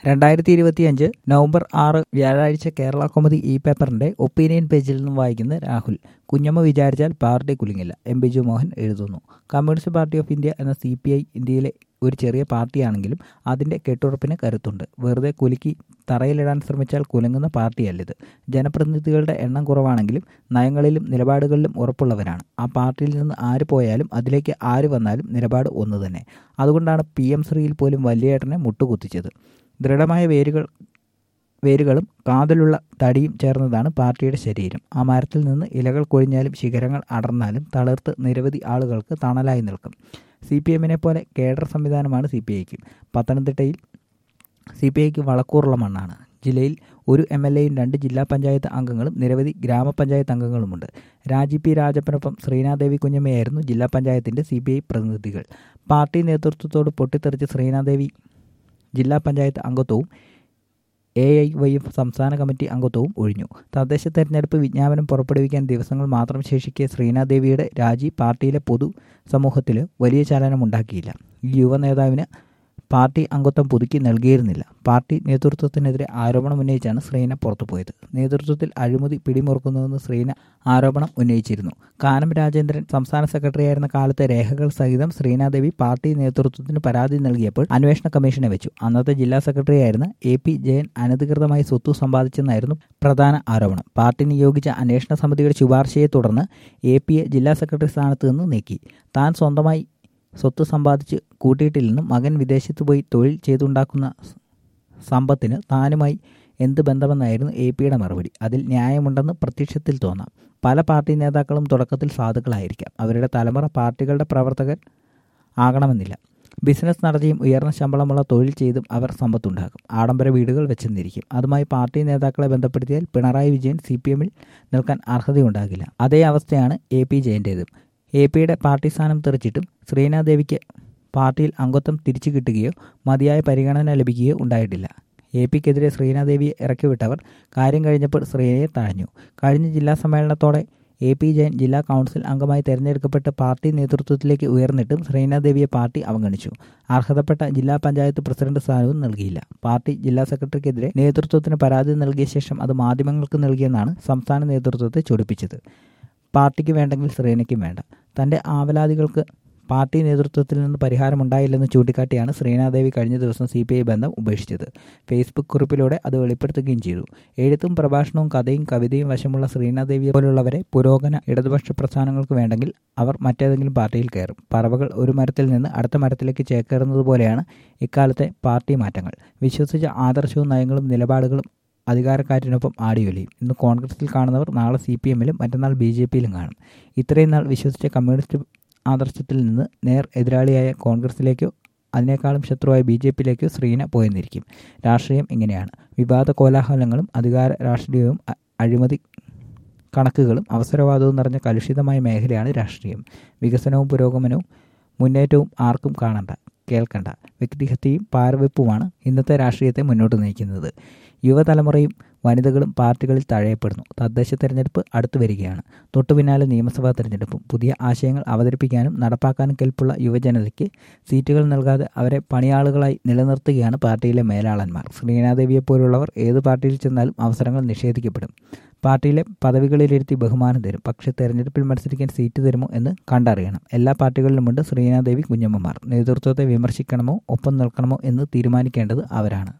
രണ്ടായിരത്തി ഇരുപത്തിയഞ്ച് നവംബർ ആറ് വ്യാഴാഴ്ച കേരള കോമഡി ഇ പേപ്പറിന്റെ ഒപ്പീനിയൻ പേജിൽ നിന്നും വായിക്കുന്ന രാഹുൽ കുഞ്ഞമ്മ വിചാരിച്ചാൽ പാർട്ടി കുലുങ്ങില്ല എം ബിജു മോഹൻ എഴുതുന്നു കമ്മ്യൂണിസ്റ്റ് പാർട്ടി ഓഫ് ഇന്ത്യ എന്ന സി പി ഐ ഇന്ത്യയിലെ ഒരു ചെറിയ പാർട്ടിയാണെങ്കിലും അതിന്റെ കെട്ടുറപ്പിന് കരുത്തുണ്ട് വെറുതെ കുലുക്കി തറയിലിടാൻ ശ്രമിച്ചാൽ കുലുങ്ങുന്ന പാർട്ടിയല്ലിത് ജനപ്രതിനിധികളുടെ എണ്ണം കുറവാണെങ്കിലും നയങ്ങളിലും നിലപാടുകളിലും ഉറപ്പുള്ളവരാണ് ആ പാർട്ടിയിൽ നിന്ന് ആര് പോയാലും അതിലേക്ക് ആര് വന്നാലും നിലപാട് ഒന്ന് തന്നെ അതുകൊണ്ടാണ് പി എം ശ്രീയിൽ പോലും വലിയേട്ടനെ മുട്ടുകുത്തിച്ചത് ദൃഢമായ വേരുകൾ വേരുകളും കാതലുള്ള തടിയും ചേർന്നതാണ് പാർട്ടിയുടെ ശരീരം ആ മരത്തിൽ നിന്ന് ഇലകൾ കൊഴിഞ്ഞാലും ശിഖരങ്ങൾ അടർന്നാലും തളിർത്ത് നിരവധി ആളുകൾക്ക് തണലായി നിൽക്കും സി പി എമ്മിനെ പോലെ കേഡർ സംവിധാനമാണ് സി പി ഐക്ക് പത്തനംതിട്ടയിൽ സി പി ഐക്ക് വളക്കൂറുള്ള മണ്ണാണ് ജില്ലയിൽ ഒരു എം എൽ എയും രണ്ട് ജില്ലാ പഞ്ചായത്ത് അംഗങ്ങളും നിരവധി ഗ്രാമപഞ്ചായത്ത് അംഗങ്ങളുമുണ്ട് രാജി പി രാജപ്പനൊപ്പം ശ്രീനാദേവി കുഞ്ഞമ്മയായിരുന്നു ജില്ലാ പഞ്ചായത്തിൻ്റെ സി പി ഐ പ്രതിനിധികൾ പാർട്ടി നേതൃത്വത്തോട് പൊട്ടിത്തെറിച്ച് ശ്രീനാദേവി ജില്ലാ പഞ്ചായത്ത് അംഗത്വവും എ ഐ വൈ എഫ് സംസ്ഥാന കമ്മിറ്റി അംഗത്വവും ഒഴിഞ്ഞു തദ്ദേശ തെരഞ്ഞെടുപ്പ് വിജ്ഞാപനം പുറപ്പെടുവിക്കാൻ ദിവസങ്ങൾ മാത്രം ശേഷിക്കെ ശ്രീനാദേവിയുടെ രാജി പാർട്ടിയിലെ പൊതു സമൂഹത്തിൽ വലിയ ചലനമുണ്ടാക്കിയില്ല ഈ യുവ നേതാവിന് പാർട്ടി അംഗത്വം പുതുക്കി നൽകിയിരുന്നില്ല പാർട്ടി നേതൃത്വത്തിനെതിരെ ആരോപണം ഉന്നയിച്ചാണ് ശ്രീന പുറത്തുപോയത് നേതൃത്വത്തിൽ അഴിമതി പിടിമുറുക്കുന്നുവെന്ന് ശ്രീന ആരോപണം ഉന്നയിച്ചിരുന്നു കാനം രാജേന്ദ്രൻ സംസ്ഥാന സെക്രട്ടറിയായിരുന്ന കാലത്തെ രേഖകൾ സഹിതം ശ്രീനാദേവി പാർട്ടി നേതൃത്വത്തിന് പരാതി നൽകിയപ്പോൾ അന്വേഷണ കമ്മീഷനെ വെച്ചു അന്നത്തെ ജില്ലാ സെക്രട്ടറിയായിരുന്ന എ പി ജയൻ അനധികൃതമായി സ്വത്ത് സമ്പാദിച്ചെന്നായിരുന്നു പ്രധാന ആരോപണം പാർട്ടി നിയോഗിച്ച അന്വേഷണ സമിതിയുടെ ശുപാർശയെ തുടർന്ന് എ പിയെ ജില്ലാ സെക്രട്ടറി സ്ഥാനത്ത് നിന്ന് നീക്കി താൻ സ്വന്തമായി സ്വത്ത് സമ്പാദിച്ച് കൂട്ടിയിട്ടില്ലെന്നും മകൻ വിദേശത്ത് പോയി തൊഴിൽ ചെയ്തുണ്ടാക്കുന്ന സമ്പത്തിന് താനുമായി എന്ത് ബന്ധമെന്നായിരുന്നു എ പിയുടെ മറുപടി അതിൽ ന്യായമുണ്ടെന്ന് പ്രത്യക്ഷത്തിൽ തോന്നാം പല പാർട്ടി നേതാക്കളും തുടക്കത്തിൽ സാധുക്കളായിരിക്കാം അവരുടെ തലമുറ പാർട്ടികളുടെ പ്രവർത്തകർ ആകണമെന്നില്ല ബിസിനസ് നടത്തിയും ഉയർന്ന ശമ്പളമുള്ള തൊഴിൽ ചെയ്തും അവർ സമ്പത്തുണ്ടാക്കും ആഡംബര വീടുകൾ വെച്ചെന്നിരിക്കും അതുമായി പാർട്ടി നേതാക്കളെ ബന്ധപ്പെടുത്തിയാൽ പിണറായി വിജയൻ സി പി എമ്മിൽ നിൽക്കാൻ അർഹതയുണ്ടാകില്ല അതേ അവസ്ഥയാണ് എ പി ജയൻ്റേതും എ പിയുടെ പാർട്ടി സ്ഥാനം തെറിച്ചിട്ടും ശ്രീനാദേവിക്ക് പാർട്ടിയിൽ അംഗത്വം തിരിച്ചു കിട്ടുകയോ മതിയായ പരിഗണന ലഭിക്കുകയോ ഉണ്ടായിട്ടില്ല എ പിക്കെതിരെ ശ്രീനാദേവിയെ ഇറക്കിവിട്ടവർ കാര്യം കഴിഞ്ഞപ്പോൾ ശ്രീനയെ തഴഞ്ഞു കഴിഞ്ഞ ജില്ലാ സമ്മേളനത്തോടെ എ പി ജയൻ ജില്ലാ കൗൺസിൽ അംഗമായി തെരഞ്ഞെടുക്കപ്പെട്ട് പാർട്ടി നേതൃത്വത്തിലേക്ക് ഉയർന്നിട്ടും ശ്രീനാദേവിയെ പാർട്ടി അവഗണിച്ചു അർഹതപ്പെട്ട ജില്ലാ പഞ്ചായത്ത് പ്രസിഡന്റ് സ്ഥാനവും നൽകിയില്ല പാർട്ടി ജില്ലാ സെക്രട്ടറിക്കെതിരെ നേതൃത്വത്തിന് പരാതി നൽകിയ ശേഷം അത് മാധ്യമങ്ങൾക്ക് നൽകിയെന്നാണ് സംസ്ഥാന നേതൃത്വത്തെ ചൊടിപ്പിച്ചത് പാർട്ടിക്ക് വേണ്ടെങ്കിൽ ശ്രീനയ്ക്കും വേണ്ട തൻ്റെ ആവലാതികൾക്ക് പാർട്ടി നേതൃത്വത്തിൽ നിന്ന് പരിഹാരമുണ്ടായില്ലെന്ന് ചൂണ്ടിക്കാട്ടിയാണ് ശ്രീനാദേവി കഴിഞ്ഞ ദിവസം സി പി ഐ ബന്ധം ഉപേക്ഷിച്ചത് ഫേസ്ബുക്ക് കുറിപ്പിലൂടെ അത് വെളിപ്പെടുത്തുകയും ചെയ്തു എഴുത്തും പ്രഭാഷണവും കഥയും കവിതയും വശമുള്ള ശ്രീനാദേവിയെ പോലുള്ളവരെ പുരോഗമന ഇടതുപക്ഷ പ്രസ്ഥാനങ്ങൾക്ക് വേണ്ടെങ്കിൽ അവർ മറ്റേതെങ്കിലും പാർട്ടിയിൽ കയറും പറവകൾ ഒരു മരത്തിൽ നിന്ന് അടുത്ത മരത്തിലേക്ക് ചേക്കേറുന്നത് പോലെയാണ് ഇക്കാലത്തെ പാർട്ടി മാറ്റങ്ങൾ വിശ്വസിച്ച ആദർശവും നയങ്ങളും നിലപാടുകളും അധികാരക്കാറ്റിനൊപ്പം ആടിയൊലിയും ഇന്ന് കോൺഗ്രസിൽ കാണുന്നവർ നാളെ സി പി എമ്മിലും മറ്റന്നാൾ ബി ജെ പിയിലും കാണും ഇത്രയും നാൾ വിശ്വസിച്ച കമ്മ്യൂണിസ്റ്റ് ആദർശത്തിൽ നിന്ന് നേർ എതിരാളിയായ കോൺഗ്രസിലേക്കോ അതിനേക്കാളും ശത്രുവായ ബി ജെ പിയിലേക്കോ ശ്രീന പോയെന്നിരിക്കും രാഷ്ട്രീയം ഇങ്ങനെയാണ് വിവാദ കോലാഹലങ്ങളും അധികാര രാഷ്ട്രീയവും അഴിമതി കണക്കുകളും അവസരവാദവും നിറഞ്ഞ കലുഷിതമായ മേഖലയാണ് രാഷ്ട്രീയം വികസനവും പുരോഗമനവും മുന്നേറ്റവും ആർക്കും കാണണ്ട കേൾക്കണ്ട വ്യക്തിഹത്യയും പാരവെപ്പുമാണ് ഇന്നത്തെ രാഷ്ട്രീയത്തെ മുന്നോട്ട് നയിക്കുന്നത് യുവതലമുറയും വനിതകളും പാർട്ടികളിൽ തഴയപ്പെടുന്നു തദ്ദേശ തെരഞ്ഞെടുപ്പ് അടുത്തു വരികയാണ് തൊട്ടു പിന്നാലെ നിയമസഭാ തെരഞ്ഞെടുപ്പും പുതിയ ആശയങ്ങൾ അവതരിപ്പിക്കാനും നടപ്പാക്കാനും കെൽപ്പുള്ള യുവജനതയ്ക്ക് സീറ്റുകൾ നൽകാതെ അവരെ പണിയാളുകളായി നിലനിർത്തുകയാണ് പാർട്ടിയിലെ മേലാളന്മാർ ശ്രീനാദേവിയെപ്പോലുള്ളവർ ഏത് പാർട്ടിയിൽ ചെന്നാലും അവസരങ്ങൾ നിഷേധിക്കപ്പെടും പാർട്ടിയിലെ പദവികളിലിരുത്തി ബഹുമാനം തരും പക്ഷേ തെരഞ്ഞെടുപ്പിൽ മത്സരിക്കാൻ സീറ്റ് തരുമോ എന്ന് കണ്ടറിയണം എല്ലാ പാർട്ടികളിലുമുണ്ട് ശ്രീനാദേവി കുഞ്ഞമ്മമാർ നേതൃത്വത്തെ വിമർശിക്കണമോ ഒപ്പം നിൽക്കണമോ എന്ന് തീരുമാനിക്കേണ്ടത് അവരാണ്